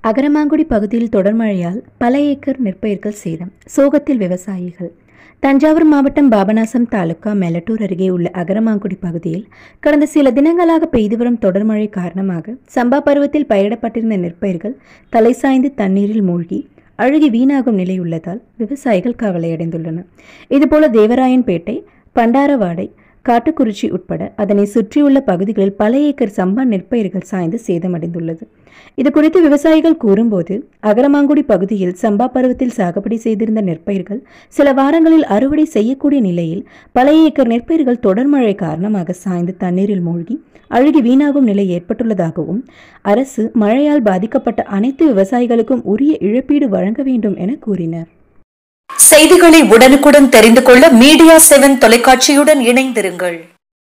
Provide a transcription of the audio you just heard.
அகரமாங்குடி பகுதியில் தொடர் மழையால் பல ஏக்கர் நெற்பயிர்கள் சேதம் சோகத்தில் விவசாயிகள் தஞ்சாவூர் மாவட்டம் பாபநாசம் தாலுகா மெலட்டூர் அருகே உள்ள அகரமாங்குடி பகுதியில் கடந்த சில தினங்களாக பெய்து வரும் தொடர் மழை காரணமாக சம்பா பருவத்தில் பயிரிடப்பட்டிருந்த நெற்பயிர்கள் தலை சாய்ந்து தண்ணீரில் மூழ்கி அழுகி வீணாகும் நிலை உள்ளதால் விவசாயிகள் கவலையடைந்துள்ளனர் இதுபோல தேவராயன்பேட்டை பண்டாரவாடை காட்டுக்குறிச்சி உட்பட அதனை சுற்றியுள்ள பகுதிகளில் பல ஏக்கர் சம்பா நெற்பயிர்கள் சாய்ந்து சேதமடைந்துள்ளது இது குறித்து விவசாயிகள் கூறும்போது அகரமாங்குடி பகுதியில் சம்பா பருவத்தில் சாகுபடி செய்திருந்த நெற்பயிர்கள் சில வாரங்களில் அறுவடை செய்யக்கூடிய நிலையில் பல ஏக்கர் நெற்பயிர்கள் தொடர் மழை காரணமாக சாய்ந்து தண்ணீரில் மூழ்கி அழுகி வீணாகும் நிலை ஏற்பட்டுள்ளதாகவும் அரசு மழையால் பாதிக்கப்பட்ட அனைத்து விவசாயிகளுக்கும் உரிய இழப்பீடு வழங்க வேண்டும் என கூறினர் செய்திகளை உடனுக்குடன் தெரிந்து கொள்ள மீடியா செவன் தொலைக்காட்சியுடன் இணைந்திருங்கள்